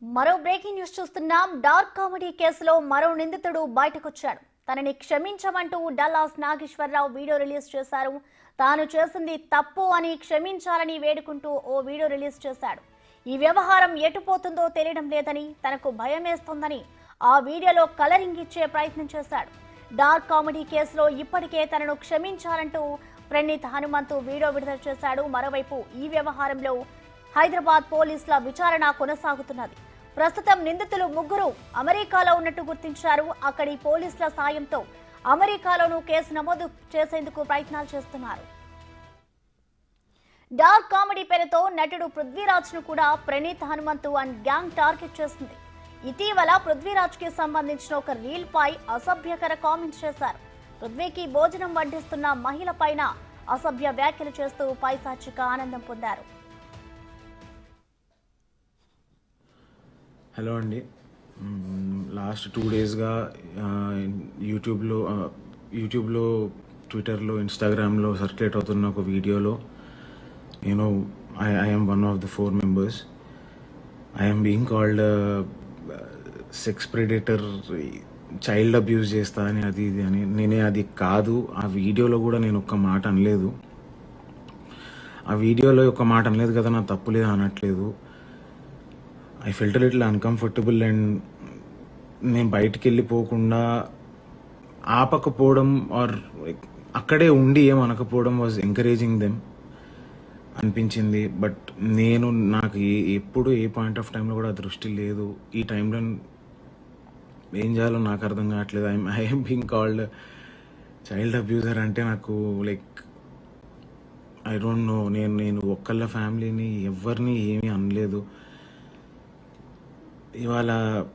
మరో breaking news చూస్తున్నాం dark comedy కేసులో మరో నిందితుడు బయటకొచ్చాడు తనని క్షమించమంటూ డల్లాస్ నాగేశ్వరరావు వీడియో రిలీజ్ చేశారు తాను చేసింది తప్పు అని క్షమించాలని వేడుకుంటూ ఓ వీడియో రిలీజ్ చేశాడు ఈ వ్యవహారం ఎటుపోతుందో తెలియడం లేదని తనకు భయమేస్తోందని ఆ వీడియోలో కలరింగ్ ఇచ్చే ప్రయత్నం చేశాడు డార్క్ కామెడీ కేసులో ఇప్పటికే తనను క్షమించాలంటూ ప్రణీత్ హనుమంతు వీడియో విడుదల చేశాడు మరోవైపు ఈ వ్యవహారంలో హైదరాబాద్ పోలీసుల విచారణ కొనసాగుతున్నది ప్రస్తుతం నిందితులు ముగ్గురు అమెరికాలో ఉన్నట్టు గుర్తించారు అక్కడి పోలీసుల సాయంతో అమెరికాలోనూ కేసు నమోదు చేసేందుకు ప్రయత్నాలు చేస్తున్నారు డార్క్ కామెడీ పేరుతో నటుడు పృథ్వీరాజ్ ను కూడా Praneeth Hanumanthu and gang target చేసింది ఇటీవల పృథ్వీరాజ్ కి సంబంధించిన ఒక రీల్ పై అసభ్యకర కామెంట్స్ చేశారు పృథ్వీకి భోజనం వడ్డిస్తున్న మహిళ పైన అసభ్య వ్యాఖ్యలు చేస్తూ పైశాచిక ఆనందం పొందారు హలో అండి లాస్ట్ టూ డేస్గా యూట్యూబ్లో ఆ, యూట్యూబ్లో ట్విట్టర్లో ఇన్స్టాగ్రామ్లో సర్క్యులేట్ అవుతున్న ఒక వీడియోలో నేను I I'm one of the four members I'm being called sex predator child abuse చేస్తా అని అది ఇది అని నేనే అది కాదు ఆ వీడియోలో కూడా నేను ఒక్క మాట అనలేదు ఆ వీడియోలో ఒక మాట అనలేదు కదా నా తప్పు లేదు అనట్లేదు I felt little uncomfortable and నేను బయటికి వెళ్ళిపోకుండా ఆపకపోవడం ఆర్ అక్కడే ఉండి ఏం అనకపోవడం వాజ్ ఎంకరేజింగ్ దెమ్ అనిపించింది బట్ నేను నాకు ఏ- ఎప్పుడు ఏ పాయింట్ ఆఫ్ టైంలో కూడా ఆ దృష్టి లేదు ఈ టైంలో ఏం చేయాలో నాకు అర్థం కావట్లేదు I'm I'm being called child abuser అంటే నాకు లైక్ ఐ డోంట్ నో నేను నేను ఒక్కళ్ళ ఫ్యామిలీని ఎవరిని ఏమీ అనలేదు ఇవాళ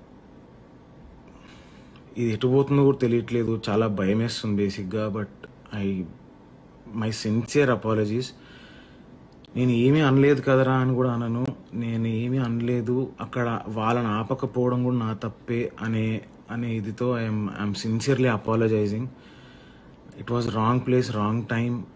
ఇది ఎటు పోతుందో కూడా తెలియట్లేదు చాలా భయం వేస్తుంది బేసిక్గా but I my sincere apologies నేను ఏమీ అనలేదు కదరా అని కూడా అనను నేను ఏమీ అనలేదు అక్కడ వాళ్ళని ఆపకపోవడం కూడా నా తప్పే అనే అనే ఇదితో I'm I'm sincerely apologising it was wrong place wrong time